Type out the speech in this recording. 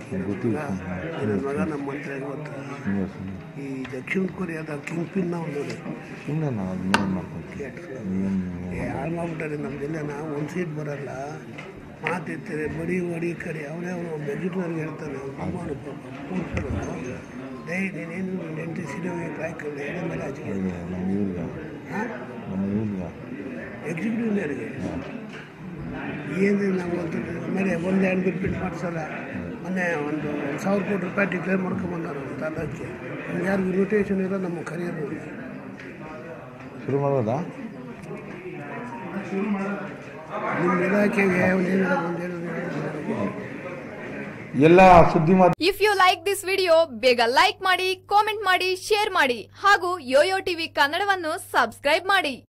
ಗೊತ್ತಿಲ್ಲ ನನ್ನ ಮಗ ನಮ್ಮ ಮಂತ್ರಿ ಗೊತ್ತಾ ಈ ದಕ್ಷಿಣ ಕೊರಿಯಾದ ಕಿಂಗ್ ಪಿನ್ ನಾವು ನೋಡಿ ಸುಮ್ಮನೆ ನಾವು ಅದನ್ನೇನು ಮಾಡ್ಕೊತೀವಿ ಏನು ಹಾಳು ಮಾಡ್ಬಿಟ್ಟಾರೆ ನಮ್ಮ ಜಿಲ್ಲೆನ ಒಂದು ಸೀಟ್ ಬರಲ್ಲ ಮಾತಿರ್ತಾರೆ ಬಡಿ ಬಡಿ ಕಡಿ ಅವನೇ ಅವನು ವೆಜಿಟೇರಿಯನ್ ಹೇಳ್ತಾನೆ ಅಮ್ಮನು ಕೂರ್ಸೋದು ಡೈ ನೀನೇನು ಎಂಟು ಸೀರೆ ಕಾಯ್ಕೊಂಡು ಎಡೆ ಮೇಲೆ ಹಚ್ಕೊಂಡು ನಮ್ಮ ಇವ್ರಿಗೆ ಹಾಂ ನಮ್ಮ ಇವ್ರಿಗೆ ಎಕ್ಸಿಕ್ಯೂಟಿವ್ನವ್ರಿಗೆ ಏನು ನಾವು ಒಂದು ಆಮೇಲೆ ಒಂದು ಎರಡು ಬಿಲ್ ಬಿಟ್ಟು ಮಾಡಿಸಲ್ಲ ಮೊನ್ನೆ ಒಂದು ಸಾವಿರ ಕೋಟಿ ರೂಪಾಯಿ ಡಿಕ್ಲೇರ್ ಮಾಡ್ಕೊಂಬಂದಾರ ತಾಲೂಕಿಗೆ ಯಾರಿಗೂ ಇನ್ವಿಟೇಷನ್ ಇರೋ ನಮ್ಮ ಕರಿಯರು ಶುರು ಮಾಡ್ಬೋದಾ ನಿಮ್ಮ ಇಲಾಖೆಗೆ ಒಂದೇನಿಲ್ಲ ಒಂದೇನಿಲ್ಲ ಎಲ್ಲ ಸುದ್ದಿ ಮಾಧ್ಯಮ if you like this video ಬೇಗ ಲೈಕ್ ಮಾಡಿ ಕಾಮೆಂಟ್ ಮಾಡಿ ಶೇರ್ ಮಾಡಿ ಹಾಗೂ ಯೋಯೋ ಟಿವಿ ಕನ್ನಡವನ್ನು ಸಬ್ಸ್ಕ್ರೈಬ್ ಮಾಡಿ